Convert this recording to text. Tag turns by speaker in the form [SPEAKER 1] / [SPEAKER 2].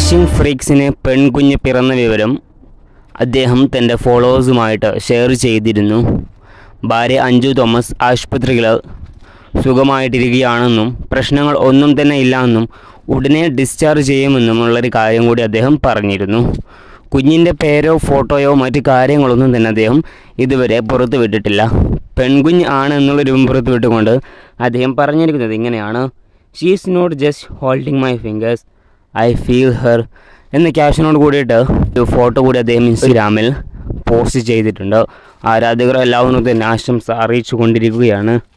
[SPEAKER 1] phishing ഫ്രീക്സിന് പെൺകുഞ്ഞ് പിറന്ന വിവരം അദ്ദേഹം തൻ്റെ ഫോളോവേഴ്സുമായിട്ട് ഷെയർ ചെയ്തിരുന്നു ഭാര്യ അഞ്ജു തോമസ് ആശുപത്രിയിൽ സുഖമായിട്ടിരിക്കുകയാണെന്നും പ്രശ്നങ്ങൾ ഒന്നും തന്നെ ഇല്ലാന്നും ഉടനെ ഡിസ്ചാർജ് ചെയ്യുമെന്നും ഉള്ളൊരു കാര്യം കൂടി അദ്ദേഹം പറഞ്ഞിരുന്നു കുഞ്ഞിൻ്റെ പേരോ ഫോട്ടോയോ മറ്റു കാര്യങ്ങളൊന്നും തന്നെ അദ്ദേഹം ഇതുവരെ പുറത്തു വിട്ടിട്ടില്ല പെൺകുഞ്ഞ് ആണ് എന്നുള്ള രൂപം പുറത്തു വിട്ടുകൊണ്ട് അദ്ദേഹം പറഞ്ഞിരിക്കുന്നത് ഇങ്ങനെയാണ് she is not just holding my fingers I feel her എന്ന ക്യാപ്ഷനോട് കൂടിയിട്ട് ഒരു ഫോട്ടോ കൂടി അദ്ദേഹം ഇൻസ്റ്റഗ്രാമിൽ പോസ്റ്റ് ചെയ്തിട്ടുണ്ട് ആരാധകർ എല്ലാവരും തന്നെ ആശംസ അറിയിച്ചു കൊണ്ടിരിക്കുകയാണ്